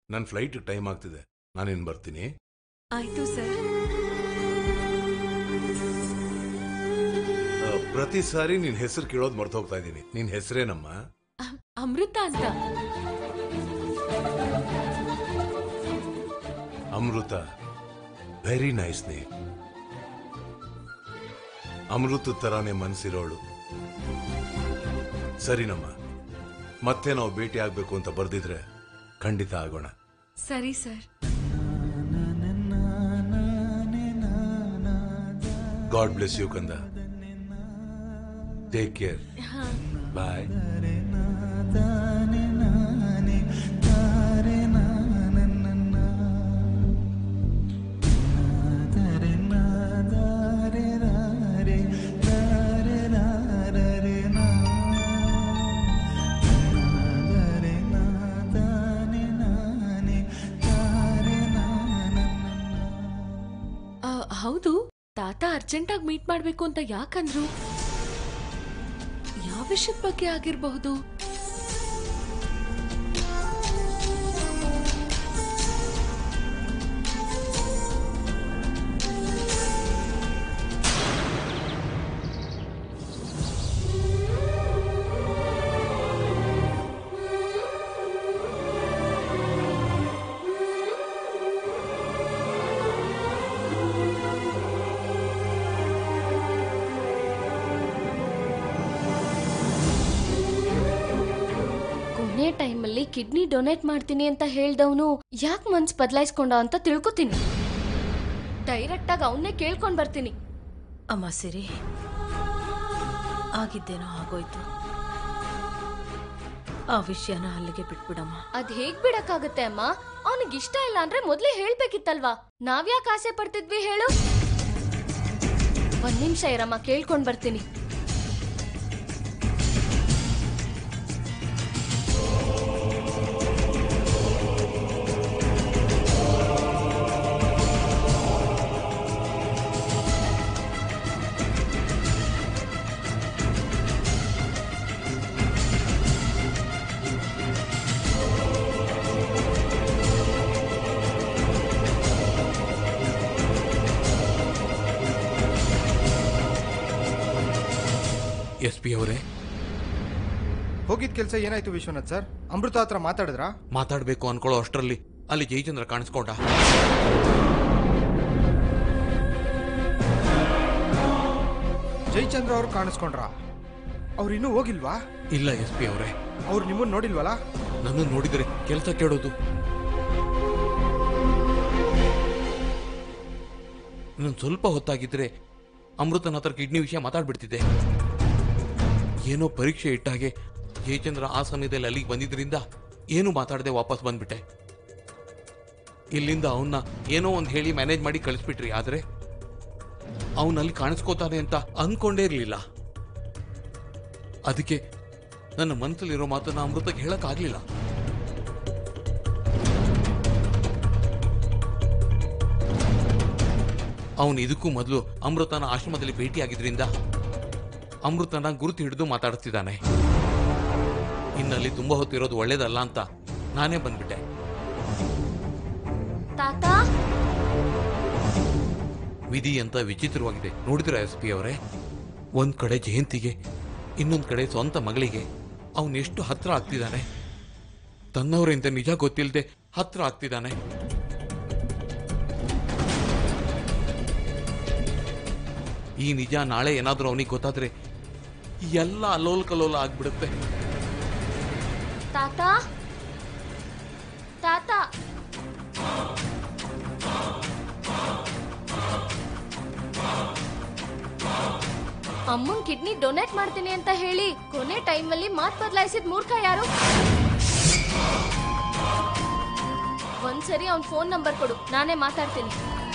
ನನ್ನ flight time ಆಗ್ತಿದೆ ನಾನೇನು ಬರ್ತೀನಿ ಆಯ್ತು ಸರ್ ಆ, ಪ್ರತಿ ಸಾರಿ ನಿನ್ ಹೆಸರು ಕೇಳೋದು ಮರ್ತು ಹೋಗ್ತಾ ಇದ್ದೀನಿ ನಿನ್ ಹೆಸರೇನಮ್ಮ ಅಮ್- ಅಮೃತ ಅಂತ Amrita very nice name Amrita ತರಾನೇ ಮನ್ಸಿರೋಳು ಸರಿನಮ್ಮ ಮತ್ತೆ ನಾವು ಭೇಟಿ ಆಗ್ಬೇಕು ಅಂತ ಬರ್ದಿದ್ರೆ ಖಂಡಿತ ಆಗೋಣ ಸರಿ ಸರ್ ಗಾಡ್ ಬ್ಲೆಸ್ ಯು ಕಂದ ಟೇಕ್ ಕೇರ್ ಹಾ ಬಾಯ್ ಆ, ಹೌದು ತಾತ ಅರ್ಜೆಂಟಾಗಿ ಮೀಟ್ ಮಾಡ್ಬೇಕು ಅಂತ ಯಾಕಂದ್ರು ಯಾವ ವಿಷಯದ ಬಗ್ಗೆ ಆಗಿರಬಹುದು ಕೊನೆ ಟೈಮಲ್ಲಿ ಕಿಡ್ನಿ ಡೊನೇಟ್ ಮಾಡ್ತೀನಿ ಅಂತ ಹೇಳ್ದವನು ಯಾಕೆ ಮನ್ಸ್ ಬದಲಾಯಿಸ್ಕೊಂಡ ಅಂತ ತಿಳ್ಕೊತೀನಿ ಡೈರೆಕ್ಟ್ ಆಗಿ ಅವನ್ನೇ ಕೇಳ್ಕೊಂಡ್ ಬರ್ತೀನಿ ಅಮ್ಮ ಸಿರಿ ಆಗಿದ್ದೇನೋ ಆಗೋಯ್ತು ಆ ವಿಷಯನ ಅಲ್ಲಿಗೆ ಬಿಟ್ಬಿಡಮ್ಮ ಅದ್ ಹೇಗ್ ಬಿಡಕ್ಕಾಗತ್ತೆ ಅಮ್ಮ ಅವನಿಗೆ ಇಷ್ಟ ಇಲ್ಲ ಅಂದ್ರೆ ಮೊದ್ಲೇ ಹೇಳ್ಬೇಕಿತ್ತಲ್ವಾ ನಾವ್ಯಾಕೆ ಆಸೆ ಪಡ್ತಿದ್ವಿ ಹೇಳು ಒಂದ್ ನಿಮಿಷ ಇರಮ್ಮ ಕೇಳ್ಕೊಂಡ್ ಬರ್ತೀನಿ ಎಸ್ ಪಿ ಅವರೇ ಹೋಗಿದ್ ಕೆಲಸ ಏನಾಯ್ತು ವಿಶ್ವನಾಥ್ ಸರ್ ಅಮೃತ ಹತ್ರ ಮಾತಾಡಿದ್ರಾ ಮಾತಾಡ್ಬೇಕು ಅನ್ಕೊಳ್ಳೋ ಅಷ್ಟರಲ್ಲಿ ಅಲ್ಲಿ ಜಯಚಂದ್ರ ಕಾಣಿಸ್ಕೊಂಡ ಜಯಚಂದ್ರ ಅವ್ರು ಕಾಣಿಸ್ಕೊಂಡ್ರಾ ಅವ್ರು ಇನ್ನೂ ಹೋಗಿಲ್ವಾ ಇಲ್ಲ ಎಸ್ ಪಿ ಅವರೇ ಅವ್ರು ನಿಮ್ಮನ್ನ ನೋಡಿಲ್ವಲ್ಲ ನನ್ನ ನೋಡಿದರೆ ಕೆಲಸ ಕೇಳೋದು ನಾನು ಸ್ವಲ್ಪ ಹೊತ್ತಾಗಿದ್ರೆ ಅಮೃತನ ಹತ್ರ ಕಿಡ್ನಿ ವಿಷಯ ಮಾತಾಡ್ಬಿಡ್ತಿದ್ದೆ ಏನೋ ಪರೀಕ್ಷೆ ಇಟ್ಟಾಗೆ ಜಯಚಂದ್ರ ಆ ಸಮಯದಲ್ಲಿ ಅಲ್ಲಿಗೆ ಬಂದಿದ್ರಿಂದ ಏನು ಮಾತಾಡದೆ ವಾಪಸ್ ಬಂದ್ಬಿಟ್ಟೆ ಇಲ್ಲಿಂದ ಅವನ್ನ ಏನೋ ಒಂದು ಹೇಳಿ ಮ್ಯಾನೇಜ್ ಮಾಡಿ ಕಳಿಸ್ಬಿಟ್ರಿ ಆದ್ರೆ ಅವನಲ್ಲಿ ಕಾಣಿಸ್ಕೋತಾನೆ ಅಂತ ಅನ್ಕೊಂಡೇ ಇರಲಿಲ್ಲ ಅದಕ್ಕೆ ನನ್ನ ಮನಸ್ಸಲ್ಲಿರೋ ಮಾತನ್ನ ಅಮೃತಕ್ಕೆ ಹೇಳಕ್ಕಾಗ್ಲಿಲ್ಲ ಅವನು ಇದಕ್ಕೂ ಮೊದಲು ಅಮೃತನ ಆಶ್ರಮದಲ್ಲಿ ಭೇಟಿಯಾಗಿದ್ರಿಂದ ಅಮೃತನ ಗುರುತು ಹಿಡಿದು ಮಾತಾಡ್ತಿದ್ದಾನೆ ಇನ್ನಲ್ಲಿ ತುಂಬಾ ಹೊತ್ತಿರೋದು ಒಳ್ಳೇದಲ್ಲ ಅಂತ ನಾನೇ ಬಂದ್ಬಿಟ್ಟೆ ತಾತ ವಿಧಿ ಅಂತ ವಿಚಿತ್ರವಾಗಿದೆ ನೋಡಿದ್ರ ಎಸ್ ಪಿ ಅವರೇ ಒಂದ್ ಕಡೆ ಜಯಂತಿಗೆ ಇನ್ನೊಂದ್ ಕಡೆ ಸ್ವಂತ ಮಗಳಿಗೆ ಅವನ್ ಎಷ್ಟು ಹತ್ರ ಆಗ್ತಿದ್ದಾನೆ ತನ್ನವರಿಂದ ನಿಜ ಗೊತ್ತಿಲ್ಲದೆ ಹತ್ರ ಆಗ್ತಿದ್ದಾನೆ ಈ ನಿಜ ನಾಳೆ ಏನಾದ್ರೂ ಅವನಿಗೆ ಗೊತ್ತಾದ್ರೆ ಎಲ್ಲ ಅಲ್ಲೋಲ್ ಕಲ್ಲೋಲ ಆಗ್ಬಿಡುತ್ತೆ ತಾತ ತಾತ ಅಮ್ಮನ್ ಕಿಡ್ನಿ ಡೊನೇಟ್ ಮಾಡ್ತೀನಿ ಅಂತ ಹೇಳಿ ಕೊನೆ ಟೈಮಲ್ಲಿ ಮಾತ್ ಬದಲಾಯಿಸಿದ ಮೂರ್ಖ ಯಾರು ಒಂದ್ಸರಿ ಅವ್ನ್ ಫೋನ್ ನಂಬರ್ ಕೊಡು ನಾನೇ ಮಾತಾಡ್ತೀನಿ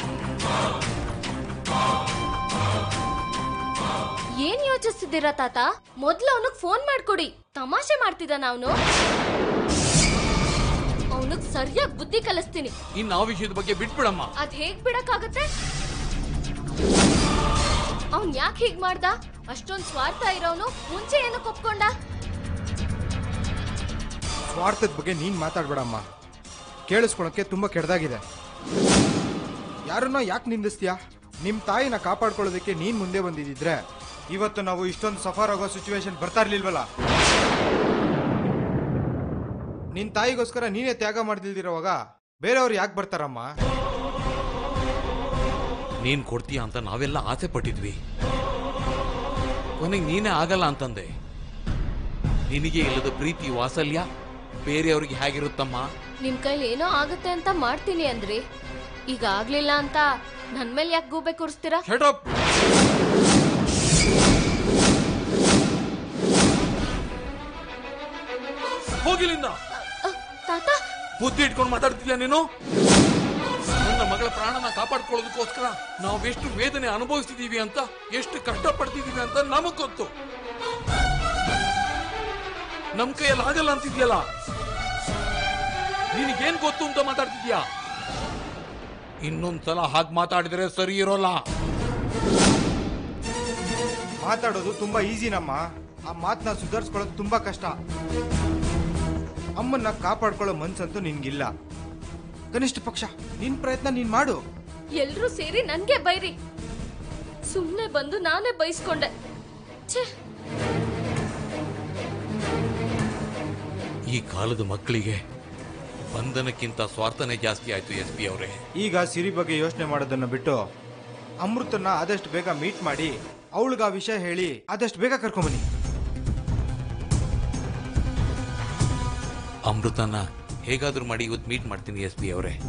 ಏನ್ ಯೋಚಿಸ್ತಿದ್ದೀರಾ ತಾತ ಮೊದ್ಲು ಅವನಿಗೆ ಫೋನ್ ಮಾಡ್ಕೊಡಿ ತಮಾಷೆ ಮಾಡ್ತಿದ್ದಾನ ಅವನು ಅವನಿಗೆ ಸರಿಯಾಗಿ ಬುದ್ಧಿ ಕಲಿಸ್ತೀನಿ ಇನ್ನು ಆ ವಿಷಯದ ಬಗ್ಗೆ ಬಿಟ್ಬಿಡಮ್ಮ ಅದ್ ಹೇಗ್ ಬಿಡಕ್ಕಾಗತ್ತೆ ಅವ್ನ್ ಯಾಕೆ ಹೀಗ್ ಮಾಡ್ದ ಅಷ್ಟೊಂದ್ ಸ್ವಾರ್ಥ ಇರೋನು ಮುಂಚೆ ಏನಕ್ಕೆ ಒಪ್ಕೊಂಡ ಸ್ವಾರ್ಥದ ಬಗ್ಗೆ ನೀನ್ ಮಾತಾಡ್ಬೇಡಮ್ಮ ಕೇಳಿಸ್ಕೊಳಕ್ಕೆ ತುಂಬಾ ಕೆಡ್ದಾಗಿದೆ ಯಾರನ್ನ ಯಾಕೆ ನಿಂದಿಸ್ತೀಯಾ ನಿಮ್ ತಾಯಿನ ಕಾಪಾಡ್ಕೊಳ್ಳೋದಕ್ಕೆ ನೀನ್ ಮುಂದೆ ಬಂದಿದ್ರೆ ಇವತ್ತು ನಾವು ಇಷ್ಟೊಂದು ಸಫರ್ ಆಗೋ ಸಿಚುವೇಶನ್ ಬರ್ತಾ ಇರ್ಲಿಲ್ವಲ್ಲ ನಿನ್ ತಾಯಿಗೋಸ್ಕರ ನೀನೇ ತ್ಯಾಗ ಮಾಡ್ತಿಲ್ದಿರೋವಾಗ ಬೇರೆಯವ್ರು ಯಾಕೆ ಬರ್ತಾರಮ್ಮ ನೀನ್ ಕೊಡ್ತೀಯ ಅಂತ ನಾವೆಲ್ಲ ಆಸೆ ಪಟ್ಟಿದ್ವಿ ಕೊನೆಗೆ ನೀನೇ ಆಗಲ್ಲ ಅಂತಂದೆ ನಿನಗೆ ಇಲ್ಲದ ಪ್ರೀತಿ ವಾತ್ಸಲ್ಯ ಬೇರೆಯವ್ರಿಗೆ ಹೇಗಿರುತ್ತಮ್ಮ ನಿಮ್ ಕೈಲಿ ಏನೋ ಆಗುತ್ತೆ ಅಂತ ಮಾಡ್ತೀನಿ ಅಂದ್ರಿ ಈಗ ಆಗ್ಲಿಲ್ಲ ಅಂತ ನನ್ ಮೇಲೆ ಯಾಕೆ ಗೂಬೆ ಕೂರಿಸ್ತೀರಾ ಶಟಪ್ ಹೋಗಿಲಿಂದ ಅಹ್, ತಾತ ಬುದ್ಧಿ ಇಟ್ಕೊಂಡು ಮಾತಾಡ್ತಿದ್ಯಾ ನೀನು ನನ್ನ ಮಗಳ ಪ್ರಾಣನ ಕಾಪಾಡ್ಕೊಳ್ಳೋದಕ್ಕೋಸ್ಕರ ನಾವೆಷ್ಟು ವೇದನೆ ಅನುಭವಿಸ್ತಿದೀವಿ ಅಂತ ಎಷ್ಟು ಕಷ್ಟಪಡ್ತಿದೀವಿ ಅಂತ ನಮಗ್ ಗೊತ್ತು ನಮ್ ಕೈಯಲ್ಲಿ ಆಗಲ್ಲ ಅಂತಿದ್ಯಲ್ಲ ನಿನಗೇನ್ ಗೊತ್ತು ಅಂತ ಮಾತಾಡ್ತಿದ್ಯಾ ಇನ್ನೊಂದ್ಸಲ ಹಾಗೆ ಮಾತಾಡಿದ್ರೆ ಸರಿ ಇರೋಲ್ಲ ಮಾತಾಡೋದು ತುಂಬಾ ಈಸಿನಮ್ಮ ಆ ಮಾತನ್ನ ಸುಧಾರಿಸ್ಕೊಳ್ಳೋದು ತುಂಬಾ ಕಷ್ಟ ಅಮ್ಮನ್ನ ಕಾಪಾಡ್ಕೊಳ್ಳೋ ಮನ್ಸಂತೂ ನಿನ್ಗಿಲ್ಲ ಕನಿಷ್ಠ ಪಕ್ಷ ನಿನ್ ಪ್ರಯತ್ನ ನೀನ್ ಮಾಡು ಎಲ್ರೂ ಸೇರಿ ನನ್ಗೆ ಬೈರಿ ಸುಮ್ನೆ ಬಂದು ನಾನೇ ಬೈಸ್ಕೊಂಡೆ ಛೇ ಈ ಕಾಲದ ಮಕ್ಕಳಿಗೆ ಬಂಧನಕ್ಕಿಂತ ಸ್ವಾರ್ಥನೆ ಜಾಸ್ತಿ ಆಯ್ತು ಎಸ್ ಪಿ ಅವರೇ ಈಗ ಸಿರಿ ಬಗ್ಗೆ ಯೋಚನೆ ಮಾಡೋದನ್ನ ಬಿಟ್ಟು ಅಮೃತನ್ನ ಆದಷ್ಟು ಬೇಗ ಮೀಟ್ ಮಾಡಿ ಅವಳಿಗೆ ಆ ವಿಷಯ ಹೇಳಿ ಆದಷ್ಟು ಬೇಗ ಕರ್ಕೊಂಬನ್ನಿ ಅಮೃತನ ಹೇಗಾದ್ರೂ ಮಾಡಿ ಇವತ್ತು ಮೀಟ್ ಮಾಡ್ತೀನಿ ಎಸ್ ಪಿ ಅವರೇ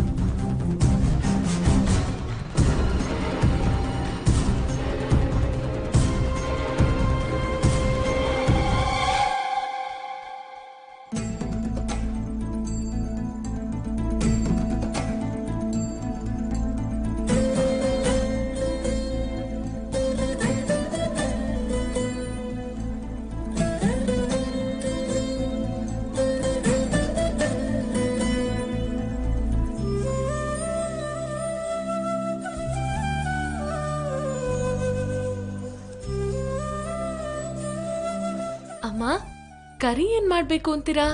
ಅಮ್ಮ ಕರಿ ಏನ್ ಮಾಡ್ಬೇಕು ಅಂತೀರಾ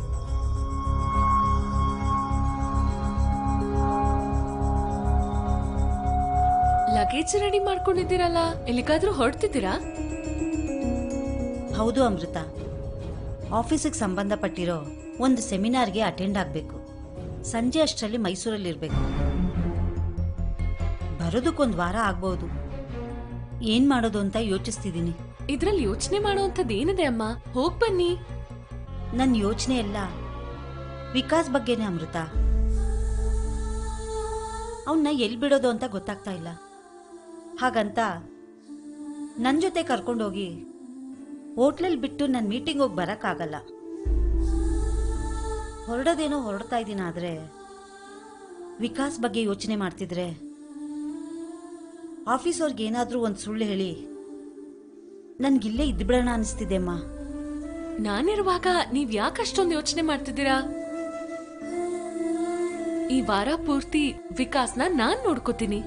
ಲಗೇಜ್ ರೆಡಿ ಮಾಡ್ಕೊಂಡಿದ್ದೀರಲ್ಲ ಎಲ್ಲಿಗಾದ್ರೂ ಹೊರಡ್ತಿದ್ದೀರಾ ಹೌದು ಅಮೃತ ಆಫೀಸಿಗೆ ಸಂಬಂಧಪಟ್ಟಿರೋ ಒಂದು ಸೆಮಿನಾರ್ಗೆ ಅಟೆಂಡ್ ಆಗಬೇಕು ಸಂಜೆ ಅಷ್ಟರಲ್ಲಿ ಮೈಸೂರಲ್ಲಿ ಇರಬೇಕು ಬರೋದಕ್ಕೊಂದು ವಾರ ಆಗ್ಬೋದು ಏನು ಮಾಡೋದು ಅಂತ ಯೋಚಿಸ್ತಿದ್ದೀನಿ ಇದ್ರಲ್ಲಿ ಯೋಚನೆ ಮಾಡುವಂಥದ್ದು ಏನಿದೆ ಅಮ್ಮ ಹೋಗ್ ಬನ್ನಿ ನನ್ನ ಯೋಚನೆ ಎಲ್ಲ ವಿಕಾಸ್ ಬಗ್ಗೆನೇ ಅಮೃತ ಅವನ್ನ ಎಲ್ಲಿ ಬಿಡೋದು ಅಂತ ಗೊತ್ತಾಗ್ತಾ ಇಲ್ಲ ಹಾಗಂತ ನನ್ನ ಜೊತೆ ಕರ್ಕೊಂಡೋಗಿ ಹೋಟ್ಲಲ್ಲಿ ಬಿಟ್ಟು ನನ್ನ ಮೀಟಿಂಗ್ ಹೋಗಿ ಬರೋಕ್ಕಾಗಲ್ಲ ಹೊರಡೋದೇನೋ ಹೊರಡ್ತಾ ಇದ್ದೀನಿ ಆದರೆ ವಿಕಾಸ್ ಬಗ್ಗೆ ಯೋಚನೆ ಮಾಡ್ತಿದ್ರೆ ಆಫೀಸವ್ರಿಗೆ ಏನಾದರೂ ಒಂದು ಸುಳ್ಳು ಹೇಳಿ ನನ್ಗಿಲ್ಲೇ ಇದ್ಬಿಡೋಣ ಅನಿಸ್ತಿದೆ ಅಮ್ಮ ನಾನಿರುವಾಗ ನೀವ್ ಯಾಕೆ ಅಷ್ಟೊಂದು ಯೋಚನೆ ಮಾಡ್ತಿದ್ದೀರಾ ಈ ವಾರ ಪೂರ್ತಿ ವಿಕಾಸ್ನ ನಾನ್ ನೋಡ್ಕೋತೀನಿ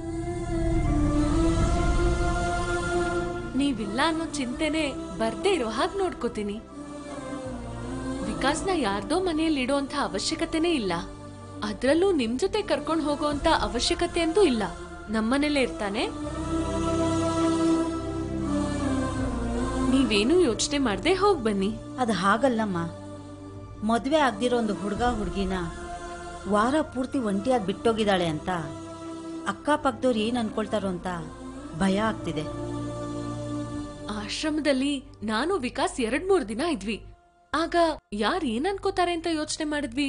ನೀವಿಲ್ಲ ಅನ್ನೋ ಚಿಂತೆನೆ ಬರ್ದೇ ಇರೋ ಹಾಗೆ ನೋಡ್ಕೋತೀನಿ ವಿಕಾಸ್ನ ಯಾರ್ದೋ ಮನೆಯಲ್ಲಿ ಇಡೋಂಥ ಅವಶ್ಯಕತೆನೇ ಇಲ್ಲ ಅದ್ರಲ್ಲೂ ನಿಮ್ ಜೊತೆ ಕರ್ಕೊಂಡು ಹೋಗೋಂತ ಅವಶ್ಯಕತೆ ಅಂತೂ ಇಲ್ಲ ನಮ್ಮನೇಲೇ ಇರ್ತಾನೆ ನೀವೇನು ಯೋಚನೆ ಮಾಡದೆ ಹೋಗ್ ಬನ್ನಿ ಅದು ಹಾಗಲ್ಲಮ್ಮ ಮದುವೆ ಆಗ್ದಿರೋ ಒಂದು ಹುಡುಗ ಹುಡುಗಿನ ವಾರ ಪೂರ್ತಿ ಒಂಟಿಯಾಗಿ ಬಿಟ್ಟೋಗಿದ್ದಾಳೆ ಅಂತ ಅಕ್ಕಪಕ್ಕದವ್ರು ಏನು ಅನ್ಕೊಳ್ತಾರೋ ಅಂತ ಭಯ ಆಗ್ತಿದೆ ಆಶ್ರಮದಲ್ಲಿ ನಾನು ವಿಕಾಸ್ ಎರಡ್ ಮೂರ್ ದಿನ ಇದ್ವಿ ಆಗ ಯಾರ್ ಏನ್ ಅನ್ಕೋತಾರೆ ಅಂತ ಯೋಚನೆ ಮಾಡಿದ್ವಿ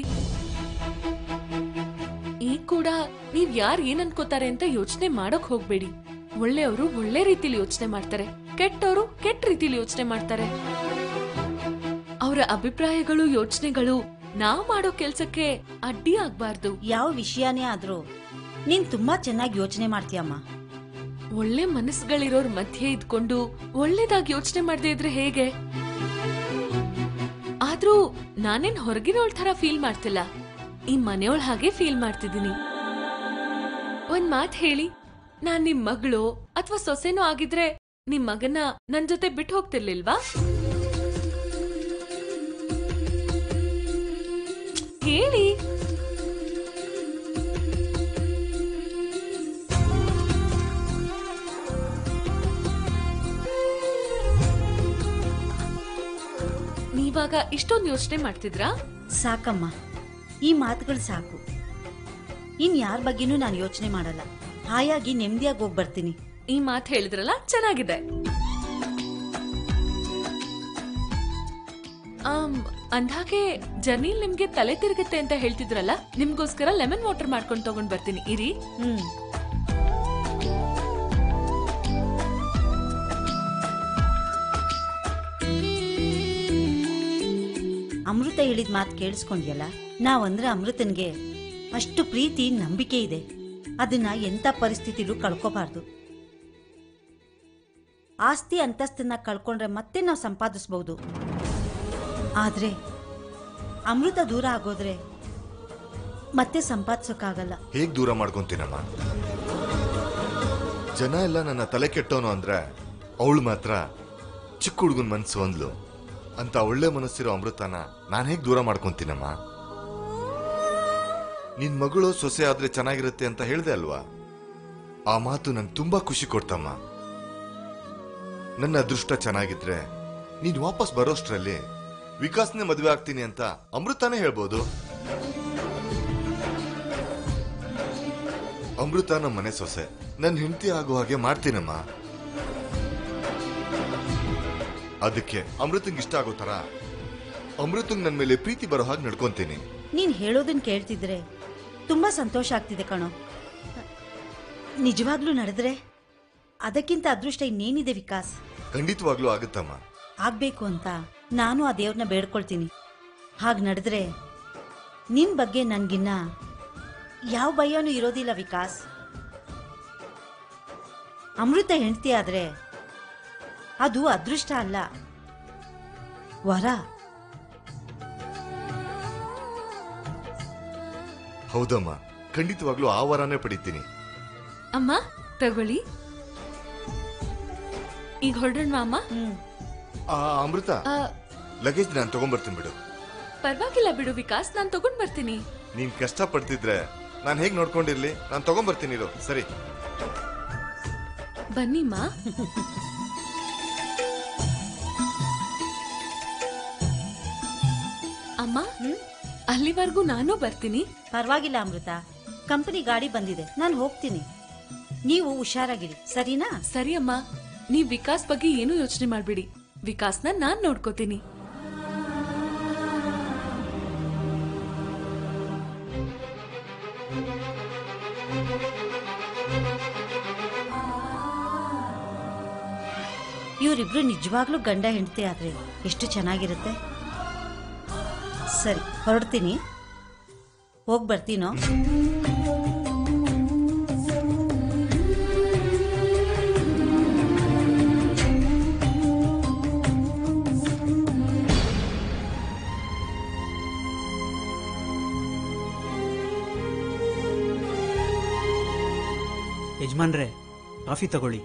ಈಗ ಕೂಡ ನೀವ್ ಯಾರ್ ಏನ್ ಅನ್ಕೋತಾರೆ ಅಂತ ಯೋಚನೆ ಮಾಡಕ್ ಹೋಗ್ಬೇಡಿ ಒಳ್ಳೆಯವರು ಒಳ್ಳೆ ರೀತಿಲಿ ಯೋಚನೆ ಮಾಡ್ತಾರೆ ಕೆಟ್ಟವರು ಕೆಟ್ಟ ರೀತಿಲಿ ಯೋಚನೆ ಮಾಡ್ತಾರೆ ಅವರ ಅಭಿಪ್ರಾಯಗಳು ಯೋಚನೆಗಳು ನಾವ್ ಮಾಡೋ ಕೆಲ್ಸಕ್ಕೆ ಅಡ್ಡಿ ಆಗ್ಬಾರ್ದು ಯಾವ ವಿಷಯನೇ ಆದರೂ ನೀನು ತುಂಬಾ ಚೆನ್ನಾಗಿ ಯೋಚನೆ ಮಾಡ್ತೀಯಮ್ಮ ಒಳ್ಳೆ ಮನಸ್ಸುಗಳಿರೋರ್ ಮಧ್ಯೆ ಇದ್ಕೊಂಡು ಒಳ್ಳೇದಾಗಿ ಯೋಚನೆ ಮಾಡದೇ ಇದ್ರೆ ಹೇಗೆ ಆದ್ರೂ ನಾನೇನ್ ಹೊರಗಿನೋಳ್ ತರ ಫೀಲ್ ಮಾಡ್ತಿಲ್ಲ ಈ ಮನೆಯೊಳ್ ಹಾಗೆ ಫೀಲ್ ಮಾಡ್ತಿದ್ದೀನಿ ಒಂದ್ ಮಾತ್ ಹೇಳಿ ನಾನ್ ನಿಮ್ ಮಗಳು ಅಥವಾ ಸೊಸೆನೋ ಆಗಿದ್ರೆ ನಿಮ್ ಮಗನ ನನ್ ಜೊತೆ ಬಿಟ್ಟು ಹೋಗ್ತಿರ್ಲಿಲ್ವಾ ಹೇಳಿ ನೀವಾಗ ಇಷ್ಟೊಂದು ಯೋಚನೆ ಮಾಡ್ತಿದ್ರಾ ಸಾಕಮ್ಮ ಈ ಮಾತುಗಳು ಸಾಕು ಇನ್ ಯಾರ ಬಗ್ಗೆನೂ ನಾನು ಯೋಚನೆ ಮಾಡಲ್ಲ ಹಾಯಾಗಿ ನೆಮ್ಮದಿಯಾಗಿ ಹೋಗಿ ಬರ್ತೀನಿ ಈ ಮಾತು ಹೇಳಿದ್ರಲ್ಲ ಚೆನ್ನಾಗಿದೆ ಆಮ್, ಅಂದ್ಹಾಗೆ ಜರ್ನಿಲ್ ನಿಮ್ಗೆ ತಲೆ ತಿರುಗುತ್ತೆ ಅಂತ ಹೇಳ್ತಿದ್ರಲ್ಲ ನಿಮ್ಗೋಸ್ಕರ ಲೆಮನ್ ವಾಟರ್ ಮಾಡ್ಕೊಂಡು ತಗೊಂಡ್ ಬರ್ತೀನಿ ಇರಿ ಹ್ಮ್ ಅಮೃತ ಹೇಳಿದ ಮಾತು ಕೇಳಿಸ್ಕೊಂಡ್ಯಲ್ಲ ನಾವಂದ್ರೆ ಅಮೃತನ್ಗೆ ಅಷ್ಟು ಪ್ರೀತಿ ನಂಬಿಕೆ ಇದೆ ಅದನ್ನ ಎಂಥ ಪರಿಸ್ಥಿತಿಲೂ ಕಳ್ಕೋಬಾರ್ದು ಆಸ್ತಿ ಅಂತಸ್ತನ್ನ ಕಳ್ಕೊಂಡ್ರೆ ಮತ್ತೆ ನಾವು ಸಂಪಾದಿಸ್ಬೋದು ಆದ್ರೆ ಅಮೃತ ದೂರ ಆಗೋದ್ರೆ ಮತ್ತೆ ಸಂಪಾದಿಸೋಕ್ಕಾಗಲ್ಲ ಹೇಗ್ ದೂರ ಮಾಡ್ಕೊಂತೀನಮ್ಮ ಜನ ಎಲ್ಲ ನನ್ನ ತಲೆ ಕೆಟ್ಟವನು ಅಂದ್ರೆ ಅವಳು ಮಾತ್ರ ಚಿಕ್ಕ ಹುಡುಗನ್ ಮನ್ಸು ಅಂದ್ಲು ಅಂತ ಒಳ್ಳೆ ಮನಸ್ಸಿರೋ ಅಮೃತನ ನಾನು ಹೇಗ್ ದೂರ ಮಾಡ್ಕೊಂತೀನಮ್ಮ ನಿನ್ ಮಗಳು ಸೊಸೆ ಆದ್ರೆ ಚೆನ್ನಾಗಿರುತ್ತೆ ಅಂತ ಹೇಳ್ದೆ ಅಲ್ವಾ ಆ ಮಾತು ನಂಗೆ ತುಂಬಾ ಖುಷಿ ಕೊಡ್ತಮ್ಮ ನನ್ನ ಅದೃಷ್ಟ ಚೆನ್ನಾಗಿದ್ರೆ ನೀನ್ ವಾಪಸ್ ಬರೋಷ್ಟ್ರಲ್ಲಿ ವಿಕಾಸ್ನೇ ಮದುವೆ ಆಗ್ತೀನಿ ಅಂತ ಅಮೃತನೇ ಹೇಳ್ಬೋದು ಅಮೃತ ನಮ್ಮ ಮನೆ ಸೊಸೆ ನನ್ನ ಹೆಂಡತಿ ಆಗೋ ಹಾಗೆ ಮಾಡ್ತೀನಮ್ಮ ಅದಕ್ಕೆ ಅಮೃತಂಗ್ ಇಷ್ಟ ಆಗೋ ತರ ಅಮೃತಂಗ್ ನನ್ನ ಮೇಲೆ ಪ್ರೀತಿ ಬರೋ ಹಾಗೆ ನಡ್ಕೊಂತೀನಿ ನೀನ್ ಹೇಳೋದನ್ನ ಕೇಳ್ತಿದ್ರೆ ತುಂಬಾ ಸಂತೋಷ ಆಗ್ತಿದೆ ಕಣೋ ನಿಜವಾಗ್ಲೂ ನಡೆದ್ರೆ ಅದಕ್ಕಿಂತ ಅದೃಷ್ಟ ಇನ್ನೇನಿದೆ ವಿಕಾಸ್ ಖಂಡಿತವಾಗ್ಲೂ ಆಗುತ್ತಮ್ಮ ಆಗ್ಬೇಕು ಅಂತ ನಾನು ಆ ದೇವ್ರನ್ನ ಬೇಡ್ಕೊಳ್ತೀನಿ ಹಾಗೆ ನಡೆದ್ರೆ ನಿನ್ ಬಗ್ಗೆ ನನ್ಗಿನ್ನ ಯಾವ ಭಯನೂ ಇರೋದಿಲ್ಲ ವಿಕಾಸ್ ಅಮೃತ ಹೆಂಡತಿ ಆದ್ರೆ ಅದು ಅದೃಷ್ಟ ಅಲ್ಲ ವರ ಹೌದಮ್ಮ ಖಂಡಿತವಾಗ್ಲೂ ಆ ವರನೇ ಪಡಿತೀನಿ ಅಮ್ಮ ತಗೊಳ್ಳಿ ಈಗ ಹೊರಡೋಣ ಅಮ್ಮ ಹ್ಮ್ ಆ ಅಮೃತ ಆ, ಲಗೇಜ್ ನಾನು ತಗೊಂಡ್ಬರ್ತೀನಿ ಬಿಡು ಪರವಾಗಿಲ್ಲ ಬಿಡು ವಿಕಾಸ್ ನಾನ್ ತಗೊಂಡ್ ಬರ್ತೀನಿ ನೀನ್ ಕಷ್ಟ ಪಡ್ತಿದ್ರೆ ನಾನು ಹೇಗ್ ನೋಡ್ಕೊಂಡಿರ್ಲಿ ನಾನು ತಗೊಂಡ್ಬರ್ತೀನಿ ಇರು ಸರಿ ಬನ್ನಿಮ್ಮ ಅಮ್ಮ ಅಲ್ಲಿವರೆಗೂ ನಾನು ಬರ್ತೀನಿ ಪರವಾಗಿಲ್ಲ ಅಮೃತ ಕಂಪನಿ ಗಾಡಿ ಬಂದಿದೆ ನಾನು ಹೋಗ್ತೀನಿ ನೀವು ಹುಷಾರಾಗಿರಿ ಸರಿನಾ ಸರಿ ಅಮ್ಮ ನೀವ್ ವಿಕಾಸ್ ಬಗ್ಗೆ ಏನೂ ಯೋಚನೆ ಮಾಡ್ಬಿಡಿ ವಿಕಾಸ್ನ ನಾನ್ ನೋಡ್ಕೋತೀನಿ ಇವರಿಬ್ರು ನಿಜವಾಗ್ಲೂ ಗಂಡ ಹೆಂಡತಿ ಆದ್ರೆ ಎಷ್ಟು ಚೆನ್ನಾಗಿರುತ್ತೆ ಸರಿ ಹೊರಡ್ತೀನಿ ಹೋಗಿ ಬರ್ತೀನೋ ಯಜಮಾನ್ರೆ ಕಾಫಿ ತಗೊಳ್ಳಿ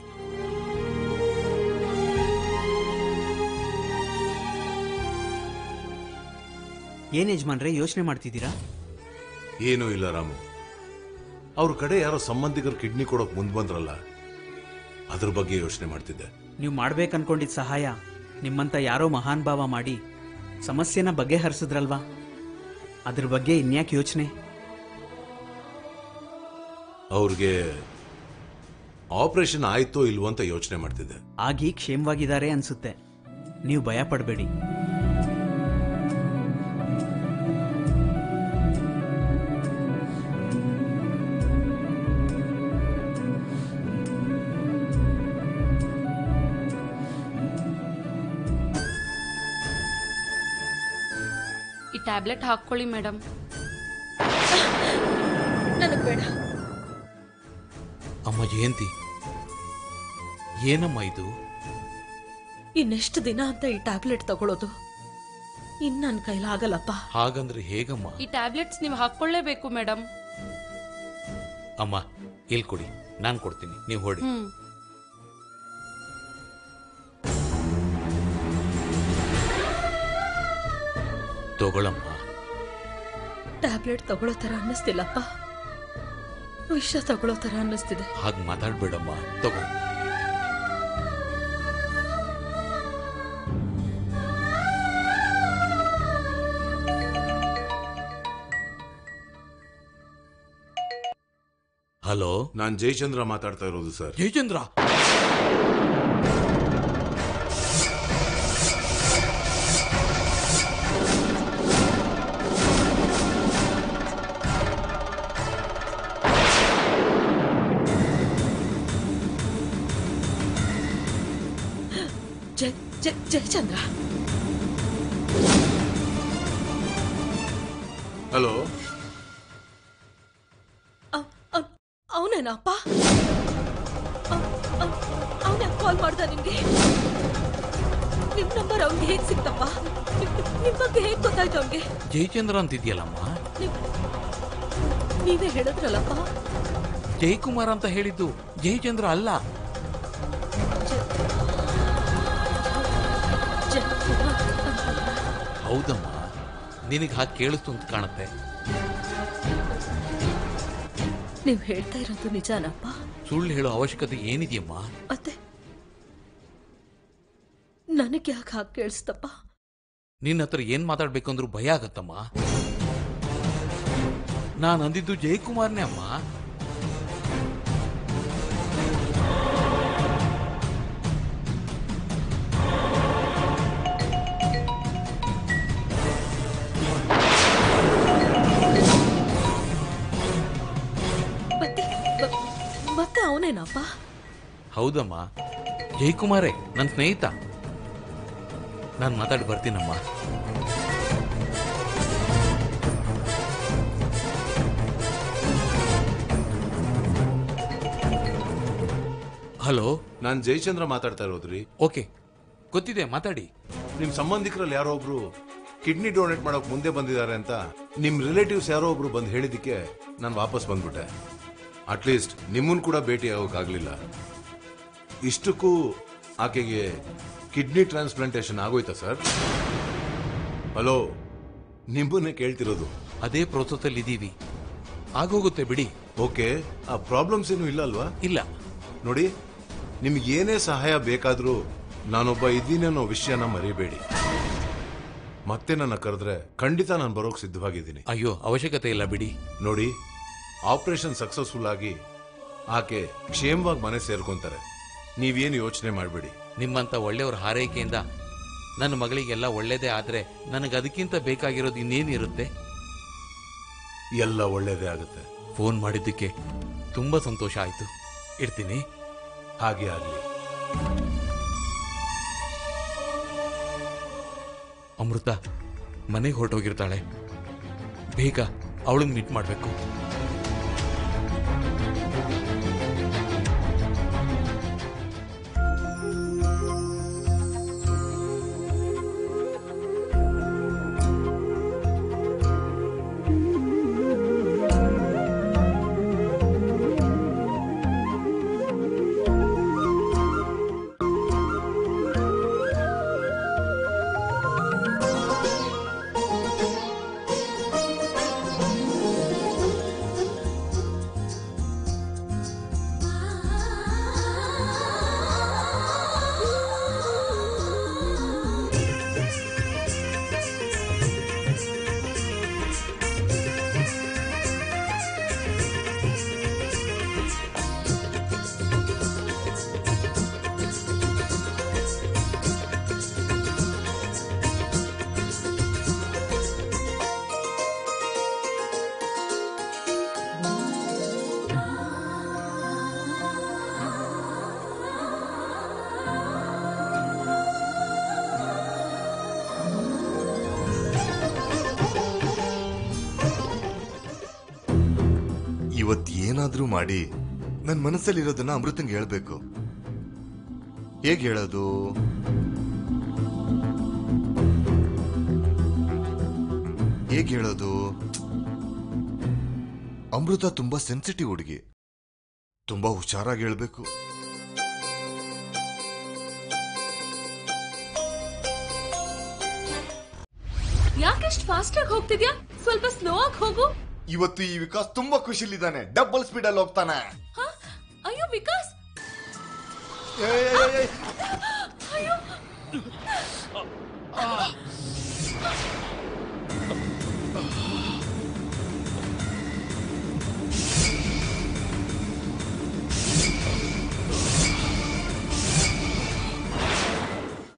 ಏನ್ ಯಜಮಾನ್ರೆ ಯೋಚನೆ ಮಾಡ್ತಿದ್ದೀರಾ ಏನೂ ಇಲ್ಲ ರಾಮು ಅವ್ರ ಕಡೆ ಯಾರೋ ಸಂಬಂಧಿಕರು ಕಿಡ್ನಿ ಕೊಡೋಕ್ ಮುಂದ್ ಬಂದ್ರಲ್ಲ ಅದ್ರ ಬಗ್ಗೆ ಯೋಚನೆ ಮಾಡ್ತಿದ್ದೆ ನೀವು ಮಾಡ್ಬೇಕನ್ಕೊಂಡಿದ್ದ ಸಹಾಯ ನಿಮ್ಮಂತ ಯಾರೋ ಮಹಾನ್ ಭಾವ ಮಾಡಿ ಸಮಸ್ಯೆನ ಬಗೆಹರಿಸಿದ್ರಲ್ವಾ ಅದ್ರ ಬಗ್ಗೆ ಇನ್ಯಾಕೆ ಯೋಚನೆ ಅವ್ರಿಗೆ ಆಪರೇಷನ್ ಆಯ್ತೋ ಇಲ್ವೋ ಅಂತ ಯೋಚನೆ ಮಾಡ್ತಿದ್ದೆ ಆಗಿ ಕ್ಷೇಮವಾಗಿದ್ದಾರೆ ಅನ್ಸುತ್ತೆ ನೀವು ಭಯ ಪಡಬೇಡಿ ಈ ಟ್ಯಾಬ್ಲೆಟ್ ಹಾಕೊಳ್ಳಿ ಮೇಡಮ್ ನನಗ್ ಬೇಡ ಅಮ್ಮ ಜಯಂತಿ ಏನಮ್ಮ ಇದು ಇನ್ನೆಷ್ಟು ದಿನ ಅಂತ ಈ ಟ್ಯಾಬ್ಲೆಟ್ ತಗೊಳ್ಳೋದು ಇನ್ ನನ್ ಕೈಲಾಗಲ್ಲಪ್ಪ ಹಾಗಂದ್ರೆ ಹೇಗಮ್ಮ ಈ ಟ್ಯಾಬ್ಲೆಟ್ಸ್ ನೀವು ಹಾಕೊಳ್ಳೇಬೇಕು ಮೇಡಮ್ ಅಮ್ಮ ಇಲ್ಲಿ ಕೊಡಿ ನಾನು ಕೊಡ್ತೀನಿ ನೀವು ಹೊಡಿ ಹ್ಮ್ ತಗೊಳಮ್ಮ ಟ್ಯಾಬ್ಲೆಟ್ ತಗೊಳ್ಳೋ ತರ ಅನ್ನಿಸ್ತಿಲ್ಲಪ್ಪ ವಿಷ ತಗೊಳ್ಳೋ ತರ ಅನ್ನಿಸ್ತಿದೆ ಹಾಗೆ ಮಾತಾಡ್ಬೇಡಮ್ಮ ತಗೋ ಹಲೋ ನಾನ್ ಜಯಚಂದ್ರ ಮಾತಾಡ್ತಾ ಇರೋದು ಸರ್ ಜಯಚಂದ್ರ ಜಯ ಜಯ ಜಯಚಂದ್ರ ಹಲೋ ಅವನೇನಪ್ಪ ಅವನೇ ಕಾಲ್ ಮಾಡ್ದ ನಿಮ್ಗೆ ನಿಮ್ ನಂಬರ್ ಅವ್ನಿಗೆ ಹೇಗ್ ಸಿಕ್ತಪ್ಪ ನಿಮ್- ನಿಮ್ ಬಗ್ಗೆ ಹೇಗ್ ಗೊತ್ತಾಯ್ತು ಅವ್ನಿಗೆ ಜಯಚಂದ್ರ ಅಂತಿದ್ಯಲ್ಲಮ್ಮ ನೀವೇ ಹೇಳಿದ್ರಲ್ಲಪ್ಪ ಜಯಕುಮಾರ್ ಅಂತ ಹೇಳಿದ್ದು ಜಯಚಂದ್ರ ಅಲ್ಲ ಜಯ- ಹೌದಮ್ಮ ನಿನಗೆ ಹಾಗೆ ಕೇಳಿಸ್ತು ಅಂತ ಕಾಣುತ್ತೆ ನೀವ್ ಹೇಳ್ತಾ ಇರೋದು ನಿಜಾನಪ್ಪ ಸುಳ್ಳು ಹೇಳೋ ಅವಶ್ಯಕತೆ ಏನಿದೆಯಮ್ಮ ಮತ್ತೆ ನನಗೆ ಯಾಕೆ ಹಾಗೆ ಕೇಳಿಸ್ತಪ್ಪ ನಿನ್ನ ಹತ್ರ ಏನ್ ಮಾತಾಡ್ಬೇಕಂದ್ರೂ ಭಯ ಆಗತ್ತಮ್ಮ ನಾನು ಅಂದಿದ್ದು ಜಯಕುಮಾರ್ನೇ ಅಮ್ಮ ಮತ್ತೆ ಮ- ಮತ್ತೆ ಅವನೇನಪ್ಪ ಹೌದಮ್ಮ ಜಯಕುಮಾರೇ ನನ್ನ ಸ್ನೇಹಿತ ನಾನು ಮಾತಾಡಿ ಬರ್ತೀನಮ್ಮ ಹಲೋ ನಾನ್ ಜಯಚಂದ್ರ ಮಾತಾಡ್ತಾ ಇರೋದ್ರಿ ಓಕೆ ಗೊತ್ತಿದೆ ಮಾತಾಡಿ ನಿಮ್ ಸಂಬಂಧಿಕರಲ್ಲಿ ಯಾರೋ ಒಬ್ರು ಕಿಡ್ನಿ ಡೊನೇಟ್ ಮಾಡೋಕ್ ಮುಂದೆ ಬಂದಿದ್ದಾರೆ ಅಂತ ನಿಮ್ ರಿಲೇಟಿವ್ಸ್ ಯಾರೋ ಒಬ್ರು ಬಂದು ಹೇಳಿದಕ್ಕೆ ನಾನು ವಾಪಸ್ ಬಂದ್ಬಿಟ್ಟೆ ಅಟ್ಲೀಸ್ಟ್ ನಿಮ್ಮನ್ ಕೂಡ ಭೇಟಿ ಆಗೋಕ್ಕಾಗ್ಲಿಲ್ಲ ಇಷ್ಟಕ್ಕೂ ಆಕೆಗೆ ಕಿಡ್ನಿ ಟ್ರಾನ್ಸ್ಪ್ಲಾಂಟೇಶನ್ ಆಗೋಯ್ತಾ ಸರ್ ಹಲೋ ನಿಮ್ಮನ್ನೇ ಕೇಳ್ತಿರೋದು ಅದೇ ಪ್ರೋಸೆಸ್ಸಲ್ಲಿ ಇದ್ದೀವಿ ಆಗೋಗುತ್ತೆ ಬಿಡಿ ಓಕೆ ಆ ಪ್ರಾಬ್ಲಮ್ಸ್ ಏನು ಇಲ್ಲ ಅಲ್ವಾ ಇಲ್ಲ ನೋಡಿ ನಿಮ್ಗೆ ಏನೇ ಸಹಾಯ ಬೇಕಾದ್ರೂ ನಾನೊಬ್ಬ ಇದ್ದೀನಿ ಅನ್ನೋ ವಿಷಯನ ಮರಿಬೇಡಿ ಮತ್ತೆ ನನ್ನ ಕರೆದ್ರೆ ಖಂಡಿತ ನಾನು ಬರೋಕ್ ಸಿದ್ಧವಾಗಿದ್ದೀನಿ ಅಯ್ಯೋ ಅವಶ್ಯಕತೆ ಇಲ್ಲ ಬಿಡಿ ನೋಡಿ ಆಪರೇಷನ್ ಸಕ್ಸಸ್ಫುಲ್ ಆಗಿ ಆಕೆ ಕ್ಷೇಮವಾಗಿ ಮನೆ ಸೇರ್ಕೊಂತಾರೆ ನೀವೇನು ಯೋಚನೆ ಮಾಡಬೇಡಿ ನಿಮ್ಮಂತ ಒಳ್ಳೆಯವರ ಹಾರೈಕೆಯಿಂದ ನನ್ನ ಮಗಳಿಗೆಲ್ಲ ಒಳ್ಳೇದೇ ಆದ್ರೆ ನನಗೆ ಅದಕ್ಕಿಂತ ಬೇಕಾಗಿರೋದು ಇನ್ನೇನಿರುತ್ತೆ ಎಲ್ಲ ಒಳ್ಳೇದೇ ಆಗುತ್ತೆ ಫೋನ್ ಮಾಡಿದ್ದಕ್ಕೆ ತುಂಬಾ ಸಂತೋಷ ಆಯ್ತು ಇಡ್ತೀನಿ ಹಾಗೆ ಆಗಲಿ ಅಮೃತ ಮನೆಗೆ ಹೊರಟೋಗಿರ್ತಾಳೆ ಬೇಗ ಅವಳನ್ನ ಮೀಟ್ ಮಾಡಬೇಕು ಇವತ್ ಏನಾದ್ರೂ ಮಾಡಿ ನನ್ನ ಮನಸ್ಸಲ್ಲಿರೋದನ್ನ ಅಮೃತಂಗೆ ಹೇಳ್ಬೇಕು ಹೇಗ್ ಹೇಳೋದು ಹೇಗ್ ಹೇಳೋದು ಅಮೃತ ತುಂಬಾ ಸೆನ್ಸಿಟಿವ್ ಹುಡುಗಿ ತುಂಬಾ ಹುಷಾರಾಗಿ ಹೇಳ್ಬೇಕು ಯಾಕೆಷ್ಟು ಫಾಸ್ಟ್ ಆಗಿ ಹೋಗ್ತಿದ್ಯಾ ಸ್ವಲ್ಪ ಸ್ಲೋ ಆಗಿ ಹೋಗು ಇವತ್ತು ಈ ವಿಕಾಸ್ ತುಂಬಾ ಖುಷಿಲಿದ್ದಾನೆ ಡಬಲ್ ಸ್ಪೀಡ್ ಅಲ್ಲಿ ಹೋಗ್ತಾನೆ ಹ? ಅಯ್ಯೋ ವಿಕಾಸ್ ಏಯ್, ಏಯ್, ಏಯ್, ಏಯ್. ಅಯ್ಯೋ